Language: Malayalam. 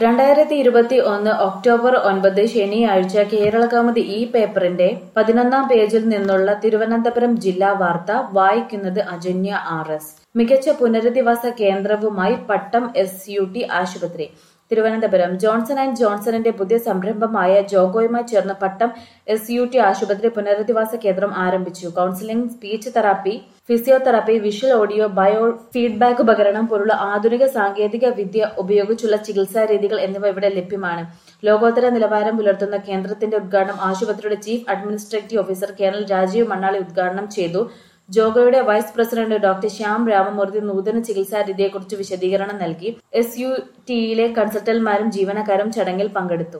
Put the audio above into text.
രണ്ടായിരത്തി ഇരുപത്തി ഒന്ന് ഒക്ടോബർ ഒൻപത് ശനിയാഴ്ച കേരളകൗമുദി ഈ പേപ്പറിന്റെ പതിനൊന്നാം പേജിൽ നിന്നുള്ള തിരുവനന്തപുരം ജില്ലാ വാർത്ത വായിക്കുന്നത് അജന്യ ആർ എസ് മികച്ച പുനരധിവാസ കേന്ദ്രവുമായി പട്ടം എസ് യു ടി ആശുപത്രി തിരുവനന്തപുരം ജോൺസൺ ആൻഡ് ജോൺസണിന്റെ പുതിയ സംരംഭമായ ജോഗോയുമായി ചേർന്ന് പട്ടം എസ് യു ടി ആശുപത്രി പുനരധിവാസ കേന്ദ്രം ആരംഭിച്ചു counselling speech therapy physiotherapy visual audio bio feedback ഉപകരണം പോലുള്ള ആധുനിക സാങ്കേതിക വിദ്യ ഉപയോഗിച്ചുള്ള ചികിത്സാ രീതികൾ എന്നിവ ഇവിടെ ലഭ്യമാണ് ലോകോത്തര നിലവാരം പുലർത്തുന്ന കേന്ദ്രത്തിന്റെ ഉദ്ഘാടനം ആശുപത്രിയുടെ chief administrative officer colonel Rajeev Mannali ഉദ്ഘാടനം ചെയ്തു ജോഗോയുടെ vice president doctor Shyam Ramamurthy നൂതന ചികിത്സാ രീതിയെക്കുറിച്ച് വിശദീകരണം നൽകി എസ് യു ടിയിലെ കൺസൾട്ടന്റുമാരും ജീവനക്കാരും ചടങ്ങിൽ പങ്കെടുത്തു